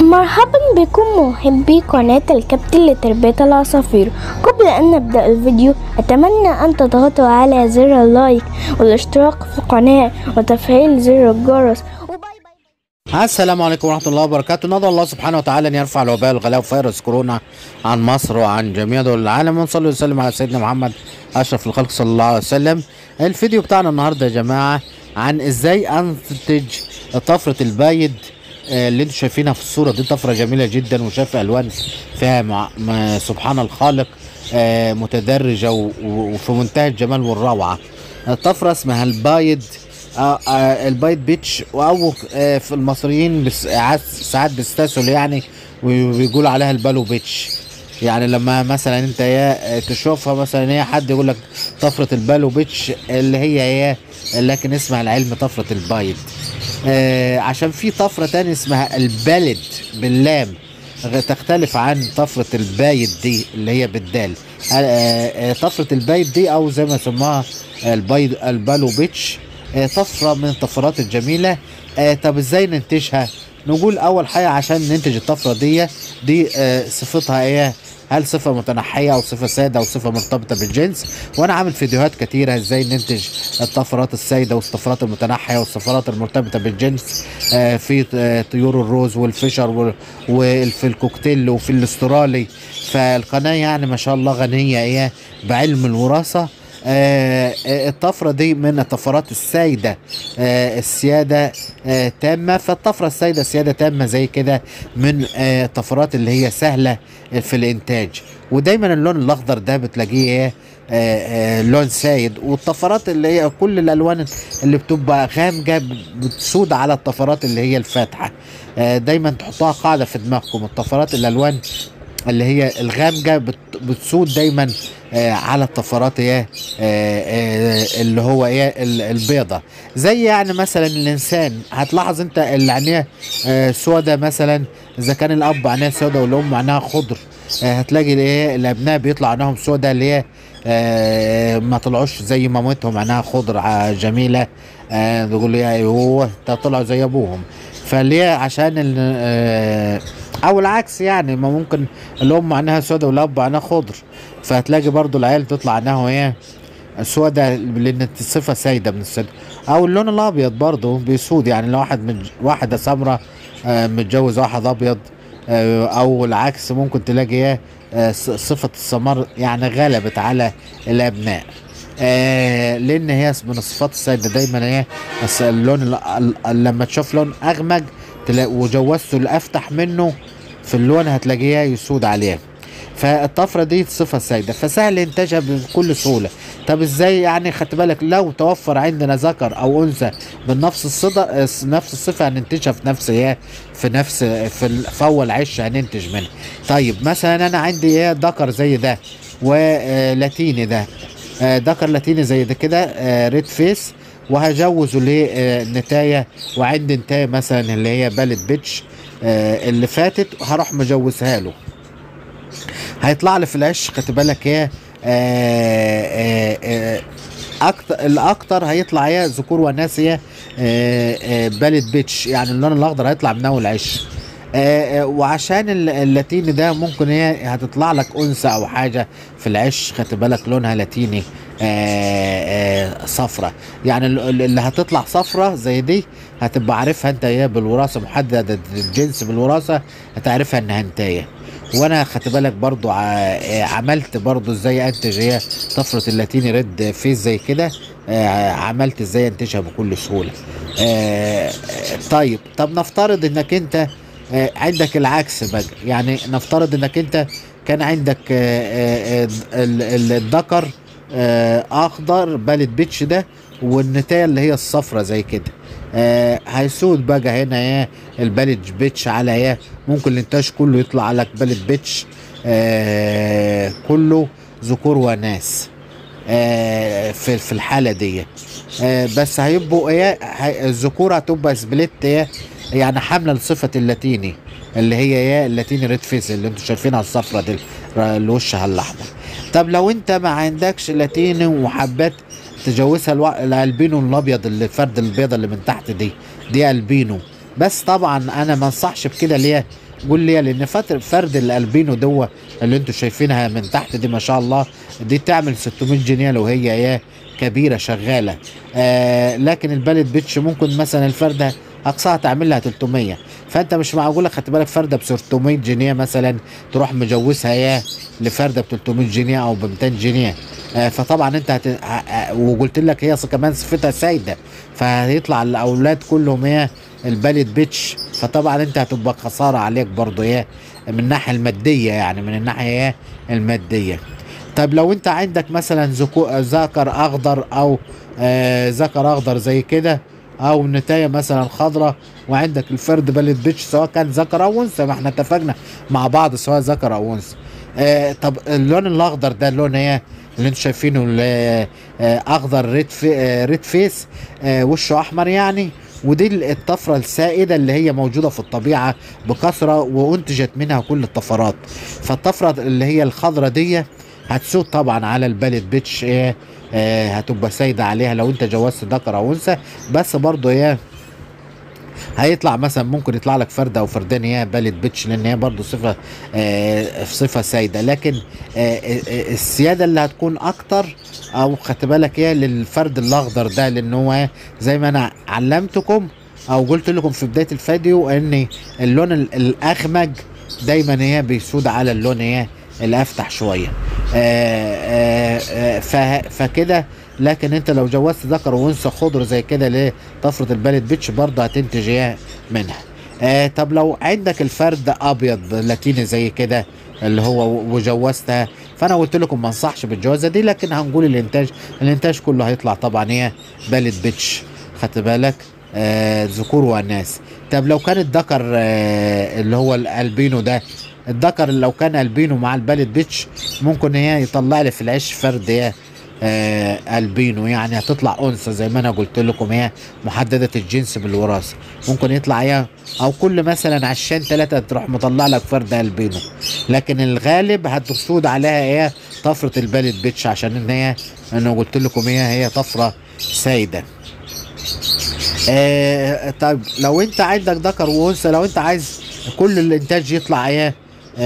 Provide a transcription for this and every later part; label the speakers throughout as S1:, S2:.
S1: مرحبا بكم محبي قناة الكابتن لتربية العصافير قبل أن نبدأ الفيديو أتمنى أن تضغطوا على زر اللايك والاشتراك في القناة وتفعيل زر الجرس وباي باي
S2: السلام عليكم ورحمة الله وبركاته ندعو الله سبحانه وتعالى أن يرفع الوباء والغلاء وفيروس كورونا عن مصر وعن جميع دول العالم ونصلي وسلم على سيدنا محمد أشرف الخلق صلى الله عليه وسلم الفيديو بتاعنا النهاردة يا جماعة عن إزاي أنتج طفرة البايد آه، اللي انتم شايفينها في الصورة دي طفرة جميلة جدا وشايف ألوان فيها مع... ما سبحان الخالق آه، متدرجة و... و- وفي منتهى الجمال والروعة طفرة اسمها البايد آه آه البايت بيتش او آه في المصريين بس عاد- ساعات بيستسهل يعني وبيقولوا عليها البالو بيتش يعني لما مثلا انت يا تشوفها مثلا هي حد يقول لك طفره البالو بيتش اللي هي هي لكن اسمها العلم طفره البايت آه عشان في طفره تانية اسمها البلد باللام غ- تختلف عن طفرة البايد دي اللي هي بالدال آه، آه، طفرة البايد دي او زي ما سموها البايد البالو بيتش آه، طفرة من الطفرات الجميلة آه، طب ازاي ننتجها نقول اول حاجة عشان ننتج الطفرة دي دي آه، صفتها ايه هل صفة متنحية او صفة سادة او صفة مرتبطة بالجنس وانا عامل فيديوهات كتيرة ازاي ننتج الطفرات السائدة والطفرات المتنحية والطفرات المرتبطة بالجنس آه، في آه، طيور الروز والفشر وال- وفي الكوكتيل وفي الاسترالي فالقناة يعني ما شاء الله غنية ايه بعلم الوراثة آه، آه، الطفرة دي من الطفرات السائدة آه، السيادة آه، تامة فالطفرة السائدة سيادة تامة زي كده من آه، الطفرات اللي هي سهلة في الإنتاج ودايما اللون الأخضر ده بتلاقيه إيه؟ آه، آه، لون سايد والطفرات اللي هي كل الالوان اللي بتبقى غامقه بتسود على الطفرات اللي هي الفاتحه آه، دايما تحطوها قاعده في دماغكم الطفرات الالوان اللي هي الغامقه بت- بتسود دايما آه، على الطفرات ايه آه، آه، اللي هو ايه ال- البيضه زي يعني مثلا الانسان هتلاحظ انت اللي عينيه آه، سودا مثلا اذا كان الاب عينيه سودا والام عينها خضر آه، هتلاقي الايه الابناء بيطلع عينهم سودا اللي هي آه، ما طلعوش زي مامتهم عينها خضر ع- جميله آه، تقول لي ايوه ده طلعوا زي ابوهم فليه عشان ال- آه، او العكس يعني ما ممكن الام عينها سودا والاب عينها خضر فهتلاقي برضو العيال تطلع عينها ايه سودا لان الصفه سايده من السود او اللون الابيض برضو بيسود يعني لو واحد من واحده سمراء آه، متجوز واحد ابيض آه، او العكس ممكن تلاقي ايه آه، ص- صفه السمر يعني غلبت على الابناء آه لان هي من الصفات السائده دايما هي بس اللون ال- ال- لما تشوف لون اغمق تلاقي وجوزته الافتح منه في اللون هتلاقيه يسود عليه فالطفره دي صفه سائده فسهل انتاجها بكل سهوله طب ازاي يعني خدت بالك لو توفر عندنا ذكر او انثى من نفس الصدى نفس الصفه هننتجها في نفس ايه في نفس في, ال- في اول عش هننتج منها طيب مثلا انا عندي ايه ذكر زي ده ولاتيني ده آه، ذكر لاتيني زي ده كده آه، ريد فيس وهجوزه لنتاية وعندي نتاية مثلا اللي هي بالت بيتش آه، اللي فاتت هروح مجوزها له هيطلع لي في العش خدت بالك ايه آه، آه، آه، اكتر الاكتر هيطلع ايه ذكور وناس ايه آه، آه، بالت بيتش يعني اللون الاخضر هيطلع من اول عش آه، آه، وعشان ال- اللاتيني ده ممكن هي هتطلع لك انثى او حاجه في العش خدت بالك لونها لاتيني صفرة يعني ال- ال- اللي هتطلع صفرة زي دي هتبقى عارفها انت ايه بالوراثه محدده الجنس بالوراثه هتعرفها انها انتايه وانا خدت بالك برضو ع- آه، عملت برضو ازاي انتج هي طفره اللاتيني ريد فيس زي كده آه، عملت ازاي انتجها بكل سهوله آه، آه، طيب طب نفترض انك انت آه، عندك العكس بقى يعني نفترض انك انت كان عندك آه، آه، آه، ال- ال- الذكر آه، اخضر بالت بيتش ده والنتايه اللي هي الصفرة زي كده آه هيسود بقى هنا ايه البالت بيتش على ايه ممكن الانتاج كله يطلع لك بالت بيتش آه كله ذكور وناس آه في في الحاله دي آه بس هيبقوا ايه هي- الذكور هتبقى سبليت ايه يعني حامله لصفه اللاتيني اللي هي ايه اللاتيني ريد فيس اللي انتوا شايفينها الصفرة دي اللي وشها الاحمر طب لو انت ما عندكش لاتيني وحبيت تجوزها الوا... الالبينو الابيض اللي الفرد البيضه اللي من تحت دي دي البينو بس طبعا انا ما انصحش بكده ليه قول لي لان فتر فرد الالبينو دو اللي انتوا شايفينها من تحت دي ما شاء الله دي تعمل 600 جنيه لو هي يا كبيره شغاله آه لكن البلد بيتش ممكن مثلا الفرده اقصاها تعمل لها 300 فانت مش معقوله خدت بالك فرده ب 600 جنيه مثلا تروح مجوزها يا لفرده ب 300 جنيه او ب 200 جنيه آه فطبعا انت هت... ه- ه- وقلت لك هي كمان صفتها سايده فهيطلع الاولاد كلهم هي البلد بيتش فطبعا انت هتبقى خساره عليك برضه ايه من الناحيه الماديه يعني من الناحيه ايه الماديه طب لو انت عندك مثلا ذكو- ذكر اخضر او آه ذكر اخضر زي كده او نتايه مثلا خضراء وعندك الفرد بلد بيتش سواء كان ذكر او انثى ما احنا اتفقنا مع بعض سواء ذكر او انثى آه طب اللون الاخضر ده اللون ايه اللي انتوا شايفينه اللي آه اخضر ريد في آه ريد فيس آه وشه احمر يعني ودي الطفرة السائدة اللي هي موجودة في الطبيعة بكثرة وانتجت منها كل الطفرات فالطفرة اللي هي الخضرة دي هتسود طبعا على البلد بيتش ايه آه هتبقى سايدة عليها لو انت جوزت ذكر او انثى بس برضو ايه هيطلع مثلا ممكن يطلع لك فرده او فردان هي بلد بيتش لان هي برضه صفه آه صفه سايده لكن آه آه، السياده اللي هتكون اكتر او خدت بالك ايه للفرد الاخضر ده لان هو إيه، زي ما انا علمتكم او قلت لكم في بدايه الفيديو ان اللون ال- الاخمج دايما هي بيسود على اللون ايه الافتح شويه آه آه آه فه- فكده لكن انت لو جوزت ذكر وانثى خضر زي كده ليه طفره البلد بيتش برضه هتنتج ايه منها آه طب لو عندك الفرد ابيض لاتيني زي كده اللي هو وجوزتها فانا قلت لكم ما انصحش بالجوازه دي لكن هنقول الانتاج الانتاج كله هيطلع طبعا ايه بلد بيتش خدت بالك آه ذكور واناث طب لو كان الذكر آه اللي هو الالبينو ده الذكر لو كان البينو مع البلد بيتش ممكن هي يطلع لي في العيش فرد ايه آه البينو يعني هتطلع انثى زي ما انا قلت لكم هي محدده الجنس بالوراثه ممكن يطلع هي او كل مثلا عشان ثلاثه تروح مطلع لك فرد البينو لكن الغالب هتسود عليها ايه طفره البلد بيتش عشان ان هي انا قلت لكم هي هي طفره سايده آه طيب لو انت عندك ذكر وانثى لو انت عايز كل الانتاج يطلع ايه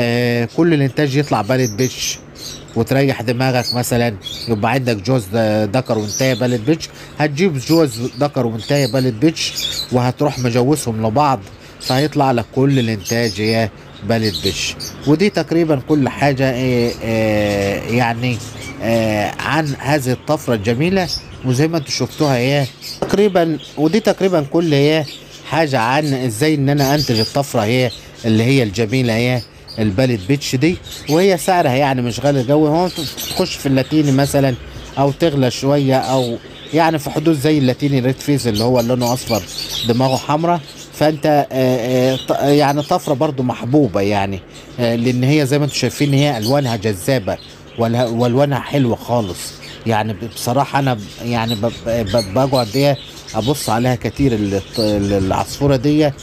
S2: آه كل الانتاج يطلع بلد بيتش وتريح دماغك مثلا يبقى عندك جوز د- ذكر وانتايه بلد بيتش هتجيب جوز ذكر وانتايه بلد بيتش وهتروح مجوزهم لبعض فهيطلع لك كل الانتاج ايه بلد بيتش ودي تقريبا كل حاجه إيه إيه يعني آه عن هذه الطفره الجميله وزي ما انتم شفتوها ايه تقريبا ودي تقريبا كل ايه حاجه عن ازاي ان انا انتج الطفره هي اللي هي الجميله هي البلد بيتش دي وهي سعرها يعني مش غالي قوي هو تخش في اللاتيني مثلا او تغلى شويه او يعني في حدود زي اللاتيني ريد فيز اللي هو لونه اصفر دماغه حمراء فانت آه، آه، ط- يعني طفره برضو محبوبه يعني آه، لان هي زي ما انتم شايفين هي الوانها جذابه والها- والوانها حلوه خالص يعني ب- بصراحه انا ب- يعني ب- ب- بقعد ايه ابص عليها كتير ال- ال- العصفوره دي آه،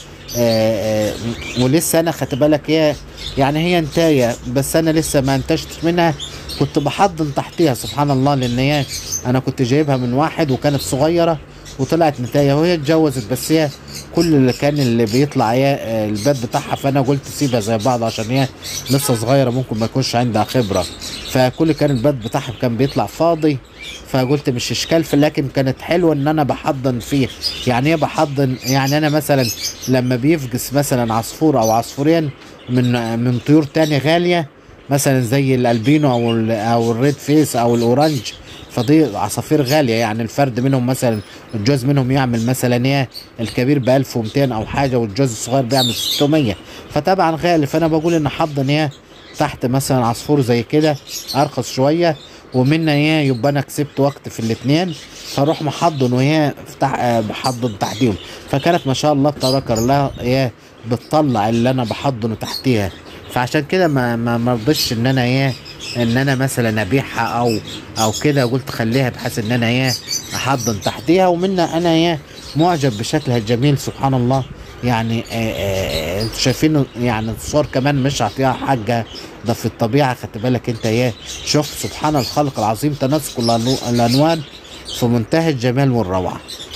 S2: آه، ولسه انا خدت بالك هي يعني هي انتايه بس انا لسه ما انتجتش منها كنت بحضن تحتيها سبحان الله لان هي انا كنت جايبها من واحد وكانت صغيره وطلعت نتايه وهي اتجوزت بس هي كل اللي كان اللي بيطلع هي آه، الباب بتاعها فانا قلت سيبها زي بعض عشان هي لسه صغيره ممكن ما يكونش عندها خبره فكل كان الباب بتاعها كان بيطلع فاضي فقلت مش اشكال في لكن كانت حلوه ان انا بحضن فيه يعني ايه بحضن يعني انا مثلا لما بيفقس مثلا عصفور او عصفورين من من طيور تاني غاليه مثلا زي الالبينو او ال- او الريد فيس او الاورنج فدي عصافير غاليه يعني الفرد منهم مثلا الجوز منهم يعمل مثلا ايه الكبير ب 1200 او حاجه والجوز الصغير بيعمل 600 فطبعا غالي فانا بقول ان حضن ايه تحت مثلا عصفور زي كده ارخص شويه ومنا ايه يبقى انا كسبت وقت في الاثنين فاروح محضن وهي افتح آه، بحضن تحتيهم فكانت ما شاء الله تبارك الله ايه بتطلع اللي انا بحضنه تحتيها فعشان كده ما ما ما رضيتش ان انا ايه ان انا مثلا ابيعها او او كده قلت خليها بحيث ان انا ايه احضن تحتيها ومنا انا ايه معجب بشكلها الجميل سبحان الله يعني آه، آه، انتوا شايفين يعني الصور كمان مش هتعطيها حاجه ده في الطبيعه خدت بالك انت ايه شوف سبحان الخلق العظيم تناسق الألو- الالوان في منتهى الجمال والروعه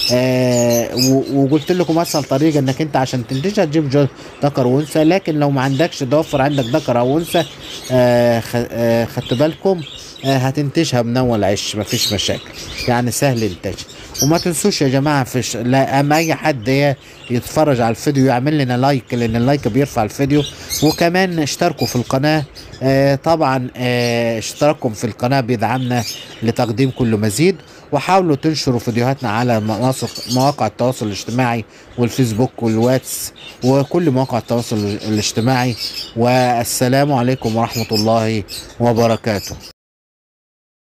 S2: آه و- وقلت لكم اسهل طريقه انك انت عشان تنتجها تجيب جو- ذكر وانثى لكن لو ما عندكش توفر عندك ذكر او انثى آه خ- آه خدتوا بالكم آه هتنتجها من اول عش مفيش مشاكل يعني سهل انتاجها وما تنسوش يا جماعه في ش... لا اما اي حد ي- يتفرج على الفيديو يعمل لنا لايك لان اللايك بيرفع الفيديو وكمان اشتركوا في القناه آه طبعا آه اشتراككم في القناه بيدعمنا لتقديم كل مزيد وحاولوا تنشروا فيديوهاتنا على منصة مواقع التواصل الاجتماعي والفيسبوك والواتس وكل مواقع التواصل الاجتماعي والسلام عليكم ورحمة الله وبركاته